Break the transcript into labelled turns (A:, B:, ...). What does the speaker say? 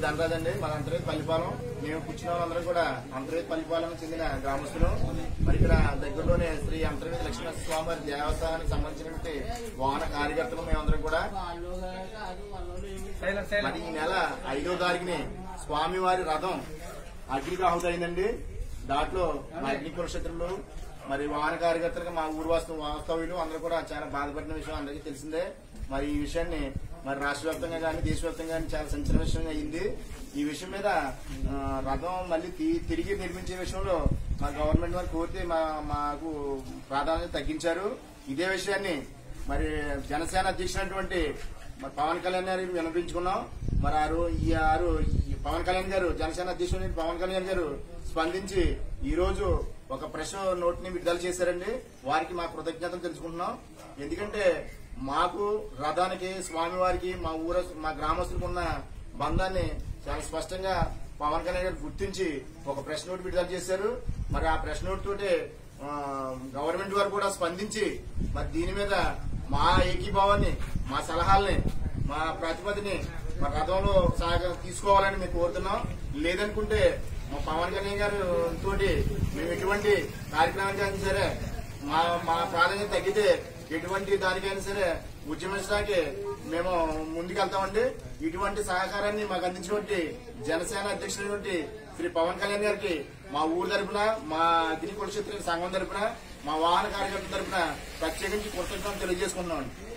A: ధనరాజ్ అండి మన అంతర్వేది పల్లిపాలెం మేము కూర్చున్న వాళ్ళందరం కూడా అంతర్వేది పల్లిపాలెం చెందిన గ్రామస్తులు మరి ఇక్కడ దగ్గరలోనే శ్రీ అంతర్వేది లక్ష్మీ స్వామి వారి దేవస్థానానికి సంబంధించినటువంటి వాహన కార్యకర్తలు మేమందరం కూడా మరి ఈ నెల ఐదో తారీఖుని స్వామివారి రథం అగ్నికి ఆహుతైందండి దాంట్లో మా అగ్ని కులక్షేత్రులు మరి వాహన కార్యకర్తలుగా మా ఊరు వాస్తు వాస్తవ్యులు అందరూ కూడా చాలా బాధపడిన విషయం అందరికీ తెలిసిందే మరి ఈ విషయాన్ని మరి రాష్ట్ర వ్యాప్తంగా కానీ దేశవ్యాప్తంగా కానీ చాలా సంచలన విషయం అయింది ఈ విషయం మీద ఆ, రథం మళ్ళీ తి- తిరిగి నిర్మించే విషయంలో మా గవర్నమెంట్ వారు కోరితే మా మాకు ప్రాధాన్యత తగ్గించారు ఇదే విషయాన్ని మరి జనసేన అధ్యక్షుడైనటువంటి మరి పవన్ కళ్యాణ్ గారికి వినిపించుకున్నాం మరి ఆ రో- ఈ ఆరు ఈ పవన్ కళ్యాణ్ గారు జనసేన అధ్యక్షుడు పవన్ కళ్యాణ్ గారు స్పందించి ఈ రోజు ఒక ప్రెస్ నోట్ ని విడుదల చేశారండి వారికి మా కృతజ్ఞతలు తెలుసుకుంటున్నాం ఎందుకంటే మాకు రథానికి స్వామివారికి మా ఊర మా గ్రామస్తులకు ఉన్న బంధాన్ని చాలా స్పష్టంగా పవన్ కళ్యాణ్ గారు గుర్తించి ఒక ప్రెస్ నోట్ విడుదల చేశారు మరి ఆ ప్రెస్ నోట్ తోటి ఆ, గవర్నమెంట్ వారు కూడా స్పందించి మరి దీని మీద మా ఏకీభావాన్ని మా సలహాల్ని మా ప్రతిపదిని మా రథంలో సహకారం తీసుకోవాలని మేము కోరుతున్నాం లేదనుకుంటే మా పవన్ కళ్యాణ్ గారు తోటి మేము ఎటువంటి కార్యక్రమానికైనా సరే మా మా ప్రాధాన్యత తగ్గితే ఎటువంటి దానికైనా సరే ఉద్యమించడానికి మేము ముందుకెళ్తామండి ఇటువంటి సహకారాన్ని మాకు అందించినటువంటి జనసేన అధ్యక్షుడైనటువంటి శ్రీ పవన్ కళ్యాణ్ గారికి మా ఊరు తరపున మా అగ్ని కులక్షేత్ర సంఘం తరపున మా వాహన కార్యకర్తల తరపున ప్రత్యేకించి కృతజ్ఞతలు తెలియజేసుకుంటున్నామండి